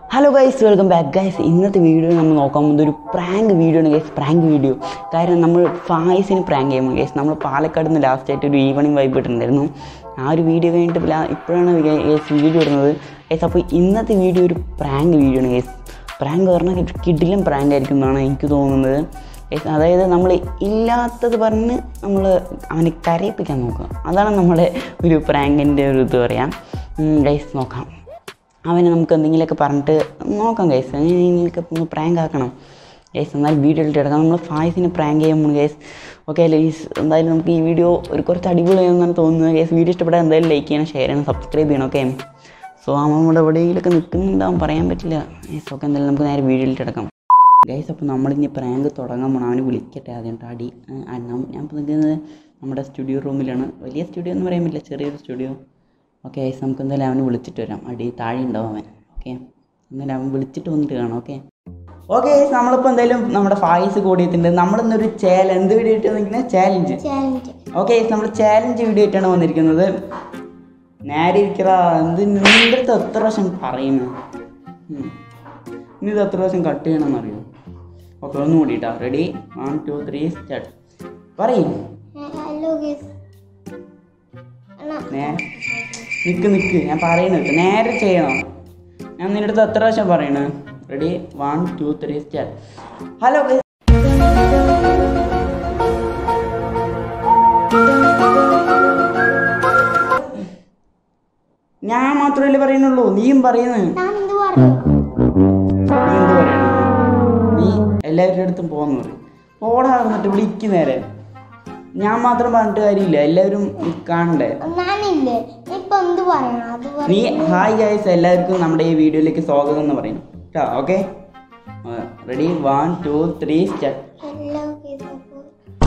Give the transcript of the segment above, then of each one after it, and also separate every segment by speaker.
Speaker 1: Hello guys welcome back guys ഇന്നത്തെ video നമ്മൾ നോക്കാൻ പോകുന്നത് ഒരു പ്രാങ്ക് വീഡിയോ ആണ് ഗൈസ് പ്രാങ്ക് വീഡിയോ കാരണം നമ്മൾ ഫായ്സിന് പ്രാങ്ക് ചെയ്യുമ്പോൾ ഗൈസ് നമ്മൾ പാലക്കാട് നിന്ന് ലാസ്റ്റ് ആയിട്ട് ഒരു ഈവനിങ് വൈബ് ഇട്ടിട്ടുണ്ടായിരുന്നു ആ ഒരു വീഡിയോ കഴിഞ്ഞിട്ട് ലാ- ഇപ്പോഴാണ് ഗൈസ് വീഡിയോ ഇടുന്നത് ഗൈസ് അപ്പോൾ ഇന്നത്തെ വീഡിയോ ഒരു പ്രാങ്ക് വീഡിയോ ആണ് ഗൈസ് പ്രാങ്ക് പറഞ്ഞാൽ കിഡിലും പ്രാങ്ക് ആയിരിക്കും എന്നാണ് എനിക്ക് തോന്നുന്നത് ഗൈസ് അതായത് നമ്മൾ ഇല്ലാത്തത് പറഞ്ഞ് നമ്മൾ അവനെ കരയിപ്പിക്കാൻ നോക്കുക അതാണ് നമ്മുടെ ഒരു പ്രാങ്കിൻ്റെ ഒരു ഇത് പറയാം ഗൈസ് നോക്കാം അവനെ നമുക്ക് എന്തെങ്കിലുമൊക്കെ പറഞ്ഞിട്ട് നോക്കാം ഗൈസ് എങ്ങനെയെങ്കിലൊക്കെ ഒന്ന് പ്രാങ്ക് ആക്കണം ഗൈസ് എന്നാലും വീഡിയോ ഇട്ട് എടുക്കാം നമ്മൾ ഫായ്സിനെ പ്രാങ്ക് ചെയ്യുമ്പോൾ ഗൈസ് ഓക്കെ ഗൈസ് എന്തായാലും നമുക്ക് ഈ വീഡിയോ ഒരു കുറച്ച് അടിപൊളിയാണെന്നാണ് തോന്നുന്നത് ഗൈസ് വീഡിയോ ഇഷ്ടപ്പെട്ടാൽ എന്തായാലും ലൈക്ക് ചെയ്യണം ഷെയർ ചെയ്യണം സബ്സ്ക്രൈബ് ചെയ്യണം ഓക്കെ സോ അവൻ ഇവിടെ എവിടെയെങ്കിലൊക്കെ നിൽക്കുന്നുണ്ടാവും പറയാൻ പറ്റില്ല ഗൈസ് ഓക്കെ എന്തായാലും നമുക്ക് നേരെ വീഡിയോ ഇട്ട് എടുക്കാം ഗൈസ് അപ്പോൾ നമ്മളിനി പ്രാങ്ക് തുടങ്ങാൻ പോകണം അവന് വിളിക്കട്ടെ ആദ്യം ട്ടോ. അടി ആ, അണ്ണം ഞാൻ ഇപ്പോൾ നിൽക്കുന്നത് നമ്മുടെ സ്റ്റുഡിയോ റൂമിലാണ് വലിയ സ്റ്റുഡിയോ എന്ന് പറയാൻ പറ്റില്ല ചെറിയൊരു സ്റ്റുഡിയോ ഓക്കെ ഗൈസ് നമുക്ക് എന്തായാലും അവന് വിളിച്ചിട്ട് വരാം അടി താഴെ ഉണ്ടാവും അവൻ ഓക്കെ എന്തായാലും അവൻ വിളിച്ചിട്ട് വന്നിട്ട് കാണാം ഓക്കെ ഓക്കെ നമ്മളിപ്പോൾ എന്തായാലും നമ്മുടെ ഫായ്സ് കൂടിയിട്ടുണ്ട് നമ്മളിന്നൊരു ചാലഞ്ച് എന്ത് വീഡിയോ ആയിട്ട് വന്നിരിക്കുന്നത് ചാലഞ്ച്
Speaker 2: ചാലഞ്ച്
Speaker 1: ഓക്കെ നമ്മൾ ചാലഞ്ച് വീഡിയോ ആയിട്ടാണ് വന്നിരിക്കുന്നത് നേരെ ഇരിക്കറ എന്ത് നിൻ്റെ അടുത്ത് എത്ര പ്രാവശ്യം പറയുന്നു ഉം. ഇനി ഇത് എത്ര പ്രാവശ്യം കട്ട് ചെയ്യണമെന്ന് അറിയോ ഓക്കെ ഒന്ന് കൂടിയിട്ടാ ready one two three start പറയും
Speaker 2: ഹലോ ഗീസ് അണ്ണാ
Speaker 1: നേ നിക്ക് നിക്ക് ഞാൻ പറയണത് നേരെ ചെയ്യണം ഞാൻ നിന്റെ അടുത്ത് എത്ര പ്രാവശ്യം പറയണ ready one two three start hello ഞാൻ മാത്രമല്ലേ പറയുന്നുള്ളൂ നീയും പറയുന്നു
Speaker 2: ഞാൻ എന്ത് പറഞ്ഞു
Speaker 1: നീ എന്ത് പറയണം നീ എല്ലാവരുടെ അടുത്തും പോകാന്ന് പറയും പോടാ എന്നിട്ട് വിളിക്ക് നേരെ ഞാൻ മാത്രം പറഞ്ഞിട്ട് കാര്യമില്ല എല്ലാവരും കാണണ്ടേ
Speaker 2: ഞാനില്ലേ ഇപ്പൊ എന്ത് പറയണം അത് പറ
Speaker 1: നീ ഹായ് ഗൈസ് എല്ലാവർക്കും നമ്മുടെ ഈ വീഡിയോയിലേക്ക് സ്വാഗതം എന്ന് പറയണം കേട്ടോ okay ready one two three start
Speaker 2: hello guys അപ്പോൾ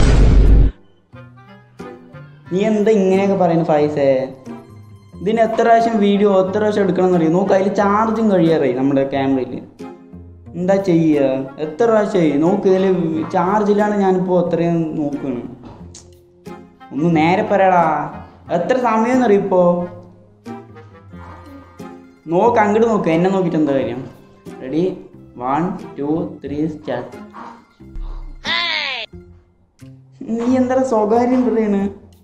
Speaker 1: നീ എന്താ ഇങ്ങനെയൊക്കെ പറയുന്നത് ഫൈസേ ഇതിന് എത്ര പ്രാവശ്യം വീഡിയോ എത്ര പ്രാവശ്യം എടുക്കണം എന്നറിയോ നോക്ക് അതിൽ ചാർജും കഴിയാറായി നമ്മുടെ ക്യാമറയിൽ എന്താ ചെയ്യുക എത്ര പ്രാവശ്യമായി നോക്ക് ഇതിൽ ചാർജിലാണ് ഞാനിപ്പോൾ അത്രയും നോക്കുകയാണ് ഒന്ന് നേരെ പറയടാ എത്ര സമയം എന്നറിയോ ഇപ്പോൾ നോക്ക് അങ്ങോട്ട് നോക്ക് എന്നെ നോക്കിയിട്ട് എന്താ കാര്യം ready one two three start നീ എന്താ സ്വകാര്യം പറയണ്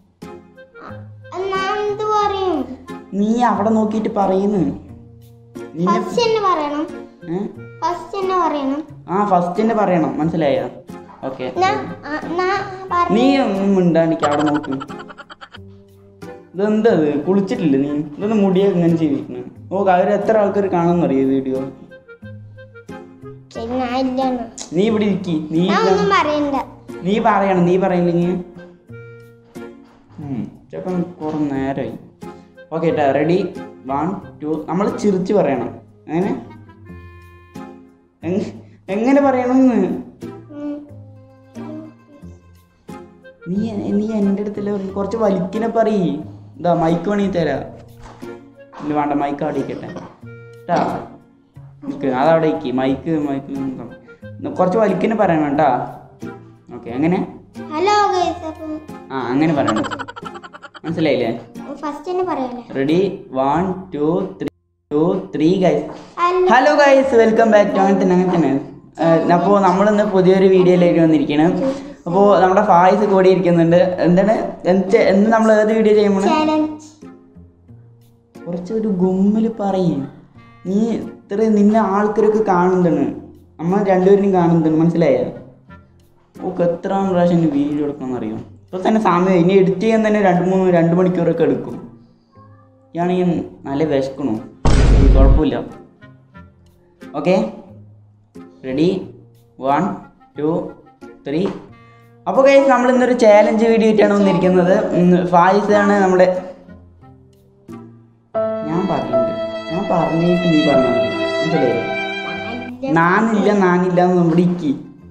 Speaker 2: ഞാൻ എന്ത് പറയും
Speaker 1: നീ അവിടെ നോക്കിയിട്ട് പറയുന്നു നിന്നെ
Speaker 2: ഫസ്റ്റ് തന്നെ പറയണം
Speaker 1: ഏ?
Speaker 2: ഫസ്റ്റ് തന്നെ പറയണം
Speaker 1: ആ ഫസ്റ്റ് തന്നെ പറയണം മനസ്സിലായ ഓക്കെ
Speaker 2: ഞാൻ ആ, ഞാൻ പറ
Speaker 1: നീ ഒന്നും മിണ്ടാണ്ടിക്ക് അവിടെ നോക്ക് ഇതെന്താ ഇത് കുളിച്ചിട്ടില്ല നീ ഇതൊന്ന് മുടിയൊക്കെ ഇങ്ങനെ ജീവിക്കുന്നു ഓ അവർ എത്ര ആൾക്കാർ കാണുമെന്നറിയോ ഈ വീഡിയോ
Speaker 2: ശരി ഞാൻ ഇല്ലാന്ന്
Speaker 1: നീ ഇവിടെ ഇരിക്കി നീ
Speaker 2: ഞാൻ
Speaker 1: ഇല്ല.
Speaker 2: ഒന്നും പറയണ്ട
Speaker 1: നീ പറയണം നീ പറയില്ലെങ്കിൽ ചിലപ്പം കുറേ നേരമായി ഓക്കെ ഏട്ടാ റെഡി വൺ ടു നമ്മൾ ചിരിച്ച് പറയണം അങ്ങനെ എങ്- എങ്ങനെ പറയണമെന്ന്
Speaker 2: ഉം.
Speaker 1: നീ നീ എൻ്റെ അടുത്തല്ലേ പറഞ്ഞു കുറച്ച് വലിക്കിനെ പറയ് ഇതാ മൈക്ക് വേണമെങ്കിൽ തരാ ഇല്ല വേണ്ട മൈക്ക് അവിടെ ഇരിക്കട്ടെ കേട്ടാ നിൽക്ക് അതവിടെ ഇരിക്കി മൈക്ക് മൈക്ക് കുറച്ച് വലിക്കിനെ പറയണം കേട്ടാ ഓക്കെ എങ്ങനെ
Speaker 2: ഹലോ ഗൈസ് അപ്പം
Speaker 1: ആ അങ്ങനെ പറയണം മനസ്സിലായില്ലേ
Speaker 2: ഫസ്റ്റ് തന്നെ പറയല്ലേ
Speaker 1: ready one two three two three guys
Speaker 2: hello
Speaker 1: hello guys welcome back to അങ്ങനെ തന്നെ അങ്ങനെ തന്നെ അപ്പോൾ നമ്മളിന്ന് പുതിയൊരു വീഡിയോയിലേക്ക് വന്നിരിക്കണം അപ്പോൾ നമ്മുടെ ഫായ്സ് കൂടി ഇരിക്കുന്നുണ്ട് എന്താണ് എന്ത് എന്ന് നമ്മൾ ഏത് വീഡിയോ ചെയ്യുമ്പോൾ
Speaker 2: ചാലഞ്ച്
Speaker 1: കുറച്ചൊരു ഗുമ്മിൽ പറയും നീ ഇത്ര നിന്നെ ആൾക്കാരൊക്കെ കാണുന്നുണ്ട് നമ്മൾ രണ്ടുപേരും കാണുന്നുണ്ട് മനസ്സിലായോ ഓക്കെ എത്ര പ്രാവശ്യം ഇനി വീഡിയോ എടുക്കണമെന്ന് അറിയും ഇപ്പോൾ തന്നെ സമയം ഇനി എഡിറ്റ് ചെയ്യാൻ തന്നെ രണ്ട് മൂന്ന് രണ്ട് മണിക്കൂറൊക്കെ എടുക്കും ഇയാണെങ്കിൽ നല്ല വിശക്കണു കുഴപ്പമില്ല okay ready one two three അപ്പോൾ കഴിച്ച് നമ്മൾ ഇന്നൊരു ചാലഞ്ച് വീഡിയോ ആയിട്ടാണ് വന്നിരിക്കുന്നത് ഫായിസ് ആണ് നമ്മുടെ ഞാൻ പറഞ്ഞിട്ടുണ്ട് ഞാൻ പറഞ്ഞിട്ട് നീ പറഞ്ഞാൽ മതി മനസ്സിലായോ നാനില്ല നാനില്ല എന്ന് നമ്മുടെ ഇക്കി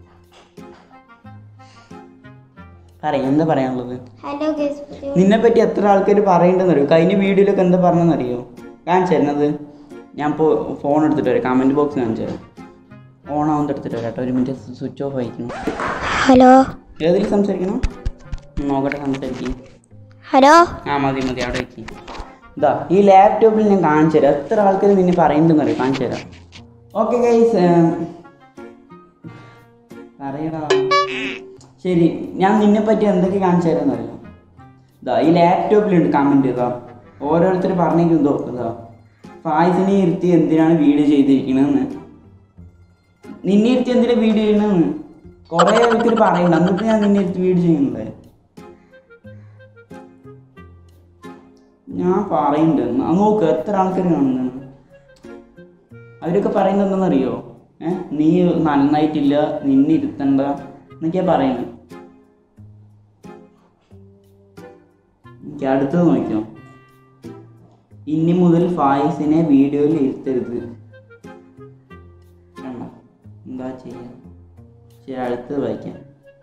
Speaker 1: പറയാം എന്താ പറയാനുള്ളത്
Speaker 2: ഹലോ ഗൈസ് പുതിയ
Speaker 1: നിന്നെ പറ്റി എത്ര ആൾക്കാർ പറയണ്ടെന്നറിയോ കഴിഞ്ഞ വീഡിയോയിലൊക്കെ എന്താ പറഞ്ഞെന്നറിയോ കാണിച്ചു തരുന്നത് ഞാൻ ഇപ്പോൾ ഫോൺ എടുത്തിട്ട് വരാം കമൻറ്റ് ബോക്സ് കാണിച്ചു തരാം ഓൺ ആവുന്ന എടുത്തിട്ട് വരാം കേട്ടോ ഒരു മിനിറ്റ് സ്വിച്ച് ഓഫ് ആയിരിക്കണം
Speaker 2: ഹലോ
Speaker 1: ഏതിൽ സംസാരിക്കണം ഉം, നോക്കട്ടെ സംസാരിക്കും
Speaker 2: ഹലോ
Speaker 1: ആ മതി മതി അവിടെ വയ്ക്കി ഇതാ ഈ ലാപ്ടോപ്പിൽ ഞാൻ കാണിച്ചു തരാം എത്ര ആൾക്കാർ നിന്നെ പറയുന്നുണ്ടെന്നറിയോ കാണിച്ചു തരാം ഓക്കെ ഗൈസ് പറയടാ ശരി ഞാൻ നിന്നെ പറ്റി എന്തൊക്കെ കാണിച്ചു തരാമെന്ന് അറിയാം ഇതാ ഈ ലാപ്ടോപ്പിലുണ്ട് കമൻറ്റ് ഇതാ ഓരോരുത്തർ പറഞ്ഞിരിക്കുന്നതോ ഇതാ ഫായ്സിനെ ഇരുത്തി എന്തിനാണ് വീഡിയോ ചെയ്തിരിക്കണമെന്ന് നിന്നെ ഇരുത്തി എന്തിനാ വീഡിയോ ചെയ്യണമെന്ന് കുറേ ആൾക്കാർ പറയണ്ട എന്നിട്ട് ഞാൻ നിന്നെ ഇരുത്തി വീഡിയോ ചെയ്യുന്നുണ്ടേ ഞാൻ പറയുന്നുണ്ട് എന്നാ നോക്ക് എത്ര ആൾക്കാർ കാണുന്നതാണ് അവരൊക്കെ പറയുന്നത് എന്താണെന്നറിയോ ഏ നീ നന്നായിട്ടില്ല നിന്നെ ഇരുത്തണ്ട എന്നൊക്കെയാ പറയുന്നത് എനിക്ക് അടുത്തത് നോക്കിയോ ഇനി മുതൽ ഫായിസിനെ വീഡിയോയിൽ ഇരുത്തരുത് കണ്ടോ? എന്താ ചെയ്യാ ശരി അടുത്തത് വായിക്കാം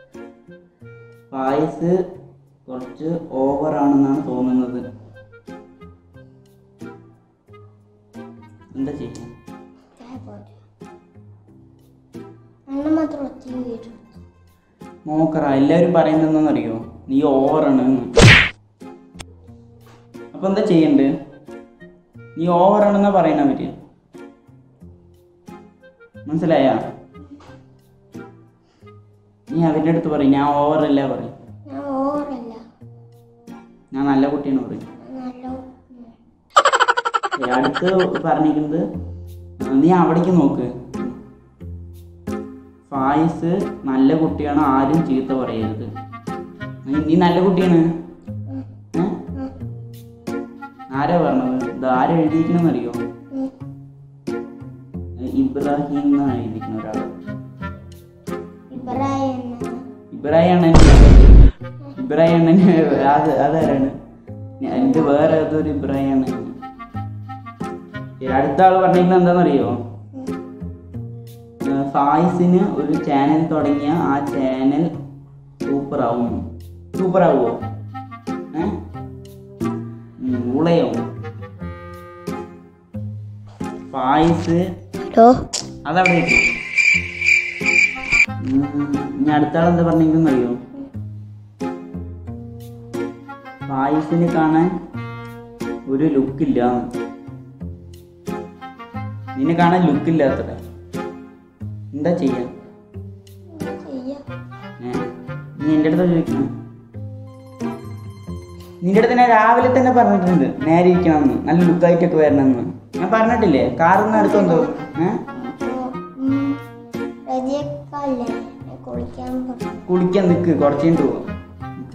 Speaker 1: ഫായിസ് കുറച്ച് ഓവർ ആണെന്നാണ് തോന്നുന്നത് എന്താ ചെയ്യാ
Speaker 2: അണ്ണ മാത്രം ഒത്തിരി വീടും
Speaker 1: നോക്കറ എല്ലാവരും പറയുന്നത് എന്താണെന്നറിയോ നീ ഓവറാണ് അപ്പൊ എന്താ ചെയ്യണ്ട് നീ ഓവറാണെന്നാ പറയണ പറ്റിയ മനസ്സിലായ നീ അവരുടെ അടുത്ത് പറയും ഞാൻ ഓവറല്ല പറയും
Speaker 2: ഞാൻ ഓവറല്ല
Speaker 1: ഞാൻ നല്ല കുട്ടിയാണ് പറയും
Speaker 2: ഞാൻ നല്ല
Speaker 1: ഏ, അടുത്ത് പറഞ്ഞിരിക്കുന്നത് ആ, നീ അവിടേക്ക് നോക്ക് ഫായിസ് നല്ല കുട്ടിയാണ് ആരും ചീത്ത പറയരുത് നീ- നീ നല്ല കുട്ടിയാണ് ഏ? ആരാ പറഞ്ഞത് ഇത് ആരാ എഴുതിയിരിക്കണെന്നറിയോ
Speaker 2: ഉം.
Speaker 1: ഇബ്രാഹിം എന്നാണ് എഴുതിയിരിക്കുന്ന ഒരാൾ
Speaker 2: ഇബ്രാഹിം എന്നാണ്.
Speaker 1: ഇബ്രാഹിം ആണ് ഇബ്രാഹിം ആണ് അത് അതാരാണ് ഞാൻ- എൻ്റെ വേറെ ഏതൊരു ഇബ്രാഹിം ആണ് ഈ അടുത്ത ആൾ പറഞ്ഞിരിക്കുന്നത് എന്താണെന്നറിയോ
Speaker 2: ഉം.
Speaker 1: ഏഹ് ഫായിസിന് ഒരു ചാനൽ തുടങ്ങിയ ആ ചാനൽ സൂപ്പർ ആവും സൂപ്പർ ആവുമോ ഏ ഉം, ഉളയാവും ഫായിസ്
Speaker 2: ഹലോ
Speaker 1: അതവിടെ ഇരിക്ക്. ഉം, ഇനി അടുത്ത ആൾ എന്താ പറഞ്ഞിരിക്കുന്നറിയോ ഫായിസിന് കാണാൻ ഒരു ലുക്കില്ല നിന്നെ കാണാൻ ലുക്കില്ലാത്തട എന്താ ചെയ്യാ
Speaker 2: ചെയ്യാം
Speaker 1: ഏ? നീ എൻ്റെ അടുത്ത് ചോദിക്കണം നിന്റെ അടുത്ത് ഞാൻ രാവിലെ തന്നെ പറഞ്ഞിട്ടുണ്ട് നേരെ ഇരിക്കണമെന്ന് നല്ല ലുക്കായിട്ടൊക്കെ വരണമെന്ന് ഞാൻ പറഞ്ഞിട്ടില്ലേ കാറിന്ന് അടുത്തുണ്ടോ ഏഹ്
Speaker 2: അപ്പോൾ റജിയക്കല്ലേ കുളിക്കാൻ പറഞ്ഞു
Speaker 1: കുളിക്കാൻ നിൽക്ക് കുറച്ച് കഴിഞ്ഞിട്ട് പോവാം നിക്ക്.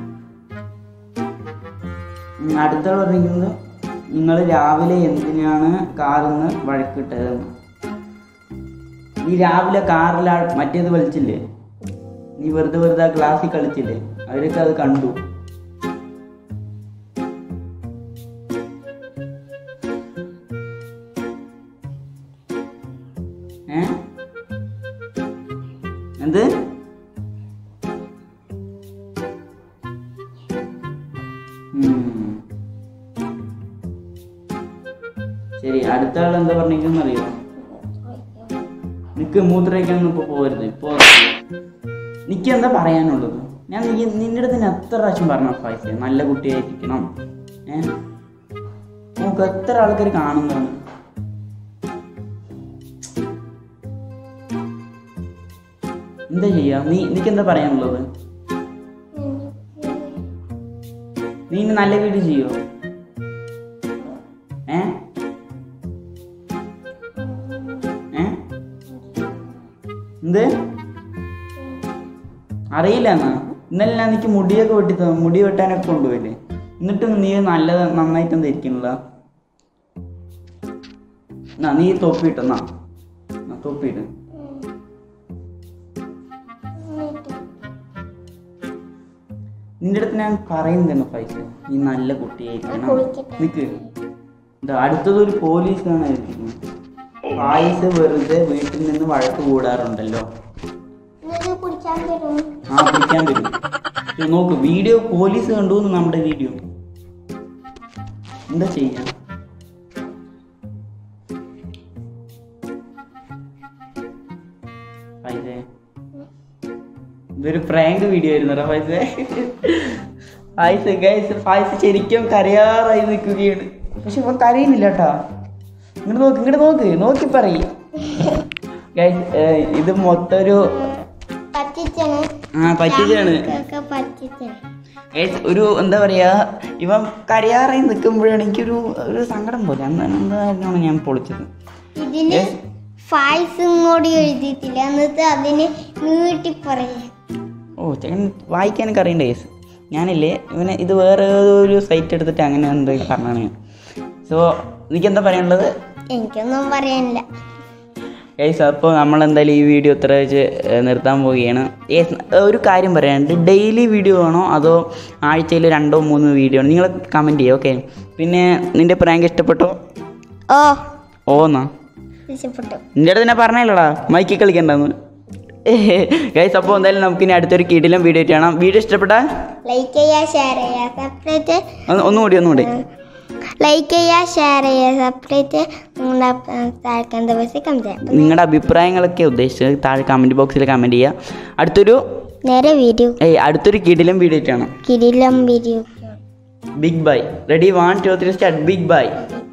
Speaker 1: ഉം, അടുത്ത ആൾ പറഞ്ഞിരിക്കുന്നത് നിങ്ങൾ രാവിലെ എന്തിനാണ് കാറിന്ന് വഴക്കിട്ടതെന്ന് നീ രാവിലെ കാറിൽ ആ- മറ്റേത് വലിച്ചില്ലേ നീ വെറുതെ വെറുതെ ആ ക്ലാസ്സിൽ കളിച്ചില്ലേ അവരൊക്കെ അത് കണ്ടു ഏ എന്ത് ഉം. ശരി അടുത്ത ആൾ എന്താ പറഞ്ഞിരിക്കുന്ന അറിയോ നിക്ക് മൂത്രയ്ക്കാനൊന്നും ഇപ്പൊ പോകരുത് ഇപ്പൊ നിക്ക് എന്താ പറയാനുള്ളത് ഞാൻ നീ നിന്റെ അടുത്ത് ഞാൻ എത്ര പ്രാവശ്യം പറഞ്ഞ ഫൈസ് നല്ല കുട്ടിയായിരിക്കണം ഏ നമുക്ക് എത്ര ആൾക്കാർ കാണുന്നതാണ് എന്താ ചെയ്യാ നീ നിനക്ക് എന്താ പറയാനുള്ളത് നീ ഇനി നല്ല വീഡിയോ ചെയ്യോ ഏ ഏ എന്ത് അറിയില്ല എന്നാ ഇന്നലെ ഞാൻ എനിക്ക് മുടിയൊക്കെ വെട്ടി തന്നു മുടി വെട്ടാനൊക്കെ കൊണ്ടുപോയില്ലേ എന്നിട്ടും നീ നല്ല നന്നായിട്ട് എന്താ ഇരിക്കണില്ല എന്നാ നീ തൊപ്പിയിട്ട് എന്നാ എന്നാ, തൊപ്പിയിട്ട് നിന്റെ അടുത്ത് ഞാൻ പറയുന്നതാണ് പൈസ നീ നല്ല കുട്ടിയായിരിക്കണം
Speaker 2: കുളിക്കട്ടെ.
Speaker 1: നിക്ക് ഇത് അടുത്തത് ഒരു പോലീസാണ് പായസ് വെറുതെ വീട്ടിൽ നിന്ന് വഴക്ക് കൂടാറുണ്ടല്ലോ
Speaker 2: എന്നിട്ട് കുടിക്കാൻ തരും
Speaker 1: ആ പിടിക്കാൻ വരും ഇത് നോക്ക് വീഡിയോ പോലീസ് കണ്ടു നമ്മുടെ വീഡിയോ എന്താ ചെയ്യാ ഫൈസേ ഇതൊരു പ്രാങ്ക് വീഡിയോ ആയിരുന്നോ ഫൈസേ ഫൈസ് ഗൈസ് ഫൈസ് ശരിക്കും കരയാറായി നിൽക്കുകയാണ് പക്ഷെ ഇപ്പൊ കരയുന്നില്ല കേട്ടാ ഇങ്ങോട്ട് നോക്ക് ഇങ്ങോട്ട് നോക്ക് നോക്കി പറയ് ഗൈസ് ഇത് മൊത്തം ഒരു
Speaker 2: പറ്റിച്ചാണ്
Speaker 1: ആ പറ്റിച്ചാണ്
Speaker 2: ഒക്കെ പറ്റിച്ചാണ്
Speaker 1: ഗൈസ് ഒരു എന്താ പറയാ ഇവൻ കരയാറായി നിൽക്കുമ്പോഴാണ് എനിക്കൊരു ഒരു സങ്കടം പോലെ എന്താണ് എന്തായിരുന്നു ഞാൻ പൊളിച്ചത്
Speaker 2: ഇതിന്
Speaker 1: Yes.
Speaker 2: ഫായ്സും കൂടി എഴുതിയിട്ടില്ല എന്നിട്ട് അതിന് നീട്ടി പറയാ
Speaker 1: ഓ ചേട്ടൻ വായിക്കാനൊക്കെ അറിയണ്ട കേസ് ഞാനില്ലേ ഇവനെ ഇത് വേറെ ഒരു സൈറ്റ് എടുത്തിട്ട് അങ്ങനെ എന്തോ പറഞ്ഞാണ് സോ എനിക്ക് എന്താ പറയാനുള്ളത്
Speaker 2: എനിക്കൊന്നും പറയാനില്ല
Speaker 1: ഗൈസ് അപ്പോൾ നമ്മൾ എന്തായാലും ഈ വീഡിയോ ഇത്ര വെച്ച് ഏഹ്, നിർത്താൻ പോവുകയാണ് Yes, ഒരു കാര്യം പറയാനുണ്ട് ഡെയിലി വീഡിയോ ആണോ അതോ ആഴ്ചയിൽ രണ്ടോ മൂന്നോ വീഡിയോ ആണോ നിങ്ങൾ കമൻറ്റ് ചെയ്യുക ഓക്കെ പിന്നെ നിൻ്റെ പ്രാങ്ക് ഇഷ്ടപ്പെട്ടോ
Speaker 2: ഓ
Speaker 1: ഓന്നാ
Speaker 2: ഇഷ്ടപ്പെട്ടു
Speaker 1: നിൻ്റെ അടുത്ത് ഞാൻ പറഞ്ഞല്ലടാ മൈക്കി കളിക്കണ്ടെന്ന് ഗൈസ് അപ്പോൾ എന്തായാലും നമുക്ക് ഇനി അടുത്തൊരു കിടിലം വീഡിയോ കാണാം വീഡിയോ ഇഷ്ടപ്പെട്ടാൽ
Speaker 2: ലൈക്ക് ചെയ്യുക ഷെയർ ചെയ്യുക സെപ്പറേറ്റ്
Speaker 1: ഒന്ന് ഒന്നുകൂടി ഒന്നുകൂടി
Speaker 2: ലൈക്ക് ചെയ്യുക ഷെയർ ചെയ്യുക സെപ്പറേറ്റ് നിങ്ങളുടെ താഴ്ക്കാൻ ദിവസം കമന്റ് ചെയ്യാം
Speaker 1: നിങ്ങളുടെ അഭിപ്രായങ്ങളൊക്കെ ഉദ്ദേശിച്ചത് താഴെ കമൻറ്റ് ബോക്സിൽ കമൻറ്റ് ചെയ്യുക അടുത്തൊരു
Speaker 2: നേരെ വീഡിയോ
Speaker 1: ഏയ് അടുത്തൊരു കിടിലം വീഡിയോ കാണാം
Speaker 2: കിരിലം video
Speaker 1: big bye ready one two three start big by